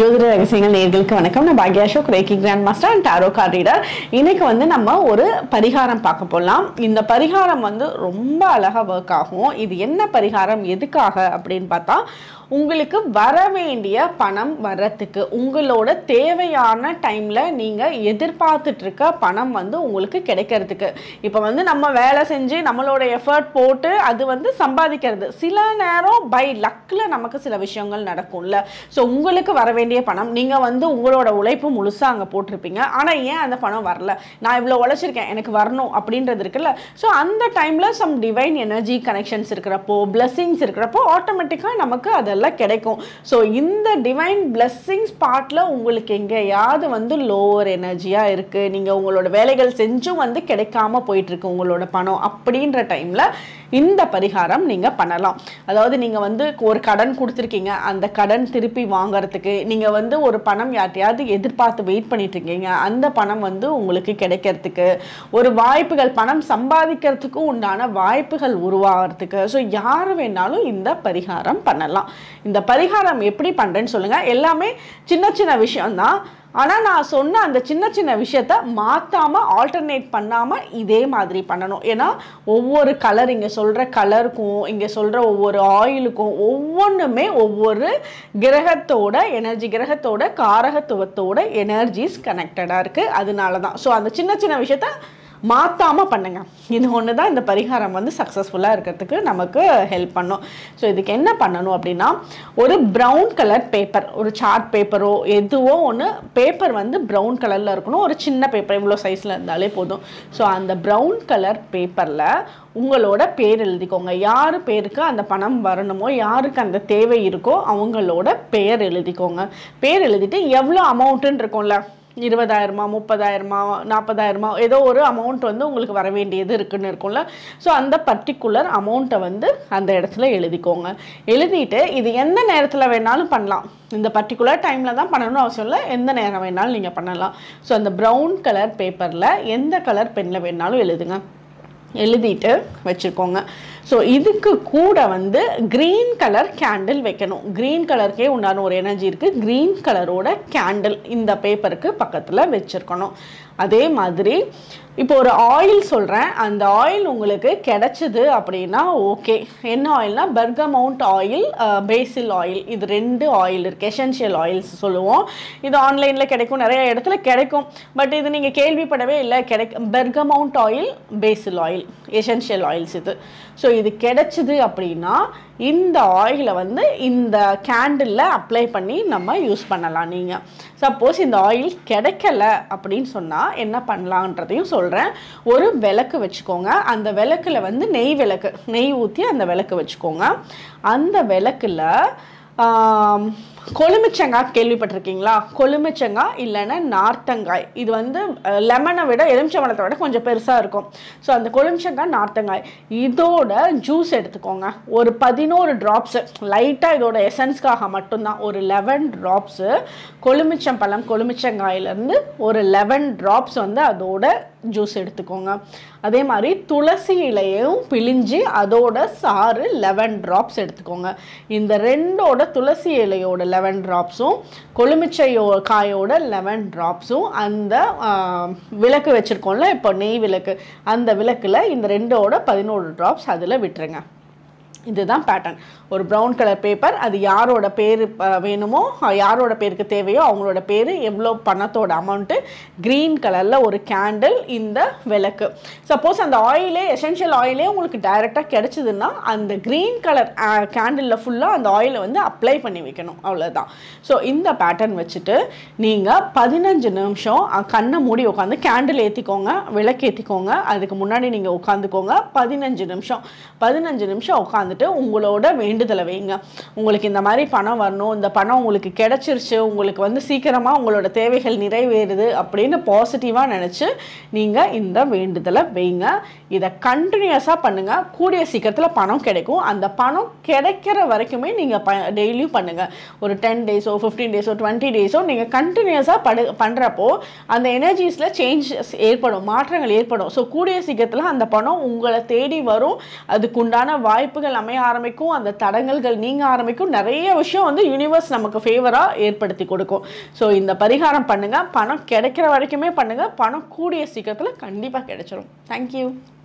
ஜோதிட ரகசியங்கள் நேர்களுக்கு வணக்கம் நான் பாக்யா Ashok reiki grand master and tarot card reader இன்னைக்கு வந்து நம்ம ஒரு பரிகாரம் பார்க்க போகலாம் இந்த பரிகாரம் வந்து ரொம்ப அழகாக ஒர்க் ஆகும் இது என்ன பரிகாரம் எதுக்காக அப்படின்னு பார்த்தா உங்களுக்கு வர வேண்டிய பணம் வர்றதுக்கு உங்களோட தேவையான டைமில் நீங்கள் எதிர்பார்த்துட்டு இருக்க பணம் வந்து உங்களுக்கு கிடைக்கிறதுக்கு இப்போ வந்து நம்ம வேலை செஞ்சு நம்மளோட எஃபர்ட் போட்டு அது வந்து சம்பாதிக்கிறது சில நேரம் பை லக்கில் நமக்கு சில விஷயங்கள் நடக்கும்ல ஸோ உங்களுக்கு வர வேண்டிய பணம் நீங்கள் வந்து உங்களோட உழைப்பு முழுசாக அங்கே போட்டிருப்பீங்க ஆனால் ஏன் அந்த பணம் வரல நான் இவ்வளோ உழைச்சிருக்கேன் எனக்கு வரணும் அப்படின்றது இருக்குல்ல ஸோ அந்த டைமில் சம் டிவைன் எனர்ஜி கனெக்ஷன்ஸ் இருக்கிறப்போ பிளெஸ்ஸிங்ஸ் இருக்கிறப்போ ஆட்டோமேட்டிக்காக நமக்கு அதெல்லாம் கிடைக்கும் ஸோ இந்த டிவைன் பிளெஸ்ஸிங்ஸ் பார்ட்டில் உங்களுக்கு எங்கேயாவது வந்து லோவர் எனர்ஜியாக இருக்குது நீங்கள் உங்களோட வேலைகள் செஞ்சும் வந்து கிடைக்காம போயிட்டுருக்கு உங்களோட பணம் அப்படின்ற டைமில் இந்த பரிகாரம் நீங்கள் பண்ணலாம் அதாவது நீங்கள் வந்து ஒரு கடன் கொடுத்துருக்கீங்க அந்த கடன் திருப்பி வாங்குறதுக்கு நீங்கள் வந்து ஒரு பணம் யார்ட்டையாவது எதிர்பார்த்து வெயிட் பண்ணிட்டு இருக்கீங்க அந்த பணம் வந்து உங்களுக்கு கிடைக்கிறதுக்கு ஒரு வாய்ப்புகள் பணம் சம்பாதிக்கிறதுக்கும் உண்டான வாய்ப்புகள் உருவாகிறதுக்கு ஸோ யார் வேணாலும் இந்த பரிகாரம் பண்ணலாம் இந்த பரிகாரம் எப்படி பண்ணுறேன்னு சொல்லுங்கள் எல்லாமே சின்ன சின்ன விஷயம்தான் ஆனால் நான் சொன்ன அந்த சின்ன சின்ன விஷயத்த மாற்றாமல் ஆல்டர்னேட் பண்ணாமல் இதே மாதிரி பண்ணணும் ஏன்னா ஒவ்வொரு கலர் இங்கே சொல்கிற கலருக்கும் இங்கே சொல்கிற ஒவ்வொரு ஆயிலுக்கும் ஒவ்வொன்றுமே ஒவ்வொரு கிரகத்தோட எனர்ஜி கிரகத்தோட காரகத்துவத்தோட எனர்ஜிஸ் கனெக்டடாக இருக்குது அதனால தான் ஸோ அந்த சின்ன சின்ன விஷயத்த மாற்றாமல் பண்ணுங்க இது ஒன்று தான் இந்த பரிகாரம் வந்து சக்ஸஸ்ஃபுல்லாக இருக்கிறதுக்கு நமக்கு ஹெல்ப் பண்ணும் ஸோ இதுக்கு என்ன பண்ணணும் அப்படின்னா ஒரு ப்ரௌன் கலர் பேப்பர் ஒரு சார்ட் பேப்பரோ எதுவோ ஒன்று பேப்பர் வந்து ப்ரௌன் கலரில் இருக்கணும் ஒரு சின்ன பேப்பர் இவ்வளோ சைஸில் இருந்தாலே போதும் ஸோ அந்த ப்ரௌன் கலர் பேப்பரில் உங்களோட பேர் எழுதிக்கோங்க யார் பேருக்கு அந்த பணம் வரணுமோ யாருக்கு அந்த தேவை இருக்கோ அவங்களோட பேர் எழுதிக்கோங்க பேர் எழுதிட்டு எவ்வளோ அமௌண்ட்டுன்னு இருக்கும்ல இருபதாயிரமா முப்பதாயிரமா நாற்பதாயிரமா ஏதோ ஒரு அமௌண்ட் வந்து உங்களுக்கு வர வேண்டியது இருக்குன்னு இருக்கும்ல ஸோ அந்த பர்டிகுலர் அமௌண்ட்டை வந்து அந்த இடத்துல எழுதிக்கோங்க எழுதிட்டு இது எந்த நேரத்தில் வேணாலும் பண்ணலாம் இந்த பர்டிகுலர் டைமில் தான் பண்ணணும்னு அவசியம் இல்லை எந்த நேரம் வேணாலும் நீங்கள் பண்ணலாம் ஸோ அந்த ப்ரௌன் கலர் பேப்பரில் எந்த கலர் பெனில் வேணாலும் எழுதுங்க எழுதிட்டு வச்சுக்கோங்க ஸோ இதுக்கு கூட வந்து க்ரீன் கலர் கேண்டில் வைக்கணும் க்ரீன் கலருக்கே உண்டான ஒரு எனர்ஜி இருக்குது க்ரீன் கலரோட கேண்டில் இந்த பேப்பருக்கு பக்கத்தில் வச்சுருக்கணும் அதே மாதிரி இப்போ ஒரு ஆயில் சொல்கிறேன் அந்த ஆயில் உங்களுக்கு கிடைச்சிது அப்படின்னா ஓகே என்ன ஆயில்னா பெர்கமவுண்ட் ஆயில் பேசில் ஆயில் இது ரெண்டு ஆயில் இருக்குது எசென்ஷியல் ஆயில்ஸ் சொல்லுவோம் இது ஆன்லைனில் கிடைக்கும் நிறைய இடத்துல கிடைக்கும் பட் இது நீங்கள் கேள்விப்படவே இல்லை கிடைக்க bergamot oil basil oil essential oils இது ஸோ இது கிடைச்சிது அப்படின்னா இந்த ஆயிலை வந்து இந்த கேண்டிலில் அப்ளை பண்ணி நம்ம யூஸ் பண்ணலாம் நீங்கள் சப்போஸ் இந்த ஆயில் கிடைக்கல அப்படின்னு சொன்னால் என்ன பண்ணலான்றதையும் சொல்கிறேன் ஒரு விளக்கு வச்சுக்கோங்க அந்த விளக்கில் வந்து நெய் விளக்கு நெய் ஊற்றி அந்த விளக்கு வச்சுக்கோங்க அந்த விளக்கில் கொழுமிச்சங்காய் கேள்விப்பட்டிருக்கீங்களா கொழுமிச்சங்காய் இல்லைன்னா நார்த்தங்காய் இது வந்து லெமனை விட எலுமிச்சம்பழத்தை விட கொஞ்சம் பெருசாக இருக்கும் ஸோ அந்த கொழுமிச்சங்காய் நார்த்தங்காய் இதோட ஜூஸ் எடுத்துக்கோங்க ஒரு பதினோரு ட்ராப்ஸு லைட்டாக இதோட எசன்ஸ்க்காக மட்டும்தான் ஒரு லெவன் ட்ராப்ஸு கொழுமிச்சம்பழம் கொழுமிச்சங்காயிலேருந்து ஒரு லெவன் ட்ராப்ஸ் வந்து அதோட ஜூஸ் எடுத்துக்கோங்க அதே மாதிரி துளசி இலையும் பிழிஞ்சு அதோட சாறு லெவன் ட்ராப்ஸ் எடுத்துக்கோங்க இந்த ரெண்டோட துளசி இலையோட லெவன் ட்ராப்ஸும் கொழுமிச்சையோ காயோட லெவன் ட்ராப்ஸும் அந்த விளக்கு வச்சுருக்கோம்ல இப்போ நெய் விளக்கு அந்த விளக்கில் இந்த ரெண்டோட பதினோரு ட்ராப்ஸ் அதில் விட்டுருங்க இதுதான் பேட்டர்ன் ஒரு ப்ரௌன் கலர் பேப்பர் அது யாரோட பேர் வேணுமோ யாரோட பேருக்கு தேவையோ அவங்களோட பேர் எவ்வளோ பணத்தோட அமௌண்ட்டு க்ரீன் கலரில் ஒரு கேண்டில் இந்த விளக்கு சப்போஸ் அந்த ஆயிலே எசென்ஷியல் ஆயிலே உங்களுக்கு டைரெக்டாக கிடச்சிதுன்னா அந்த க்ரீன் கலர் கேண்டிலில் ஃபுல்லாக அந்த ஆயிலை வந்து அப்ளை பண்ணி வைக்கணும் அவ்வளோதான் ஸோ இந்த பேட்டர்ன் வச்சுட்டு நீங்கள் பதினஞ்சு நிமிஷம் கண்ணை மூடி உட்காந்து கேண்டில் ஏற்றிக்கோங்க விளக்கு ஏற்றிக்கோங்க அதுக்கு முன்னாடி நீங்கள் உட்காந்துக்கோங்க பதினஞ்சு நிமிஷம் பதினஞ்சு நிமிஷம் உட்காந்து வந்துட்டு உங்களோட வேண்டுதலை வைங்க உங்களுக்கு இந்த மாதிரி பணம் வரணும் இந்த பணம் உங்களுக்கு கிடைச்சிருச்சு உங்களுக்கு வந்து சீக்கிரமாக உங்களோட தேவைகள் நிறைவேறுது அப்படின்னு பாசிட்டிவாக நினச்சி நீங்கள் இந்த வேண்டுதலை வைங்க இதை கண்டினியூஸாக பண்ணுங்கள் கூடிய சீக்கிரத்தில் பணம் கிடைக்கும் அந்த பணம் கிடைக்கிற வரைக்குமே நீங்கள் ப டெய்லியும் பண்ணுங்கள் ஒரு டென் டேஸோ ஃபிஃப்டீன் டேஸோ டுவெண்ட்டி டேஸோ நீங்கள் கண்டினியூஸாக படு பண்ணுறப்போ அந்த எனர்ஜிஸில் சேஞ்சஸ் ஏற்படும் மாற்றங்கள் ஏற்படும் ஸோ கூடிய சீக்கிரத்தில் அந்த பணம் உங்களை தேடி வரும் அதுக்குண்டான வாய்ப்புகள் அமைய ஆரம்பிக்கும் அந்த தடங்கல்கள் நீங்க ஆரம்பிக்கும் நிறைய விஷயம் வந்து யூனிவர்ஸ் நமக்கு ஃபேவராக ஏற்படுத்தி கொடுக்கும் ஸோ இந்த பரிகாரம் பண்ணுங்க பணம் கிடைக்கிற வரைக்குமே பண்ணுங்க பணம் கூடிய சீக்கிரத்தில் கண்டிப்பாக கிடைச்சிரும் தேங்க்யூ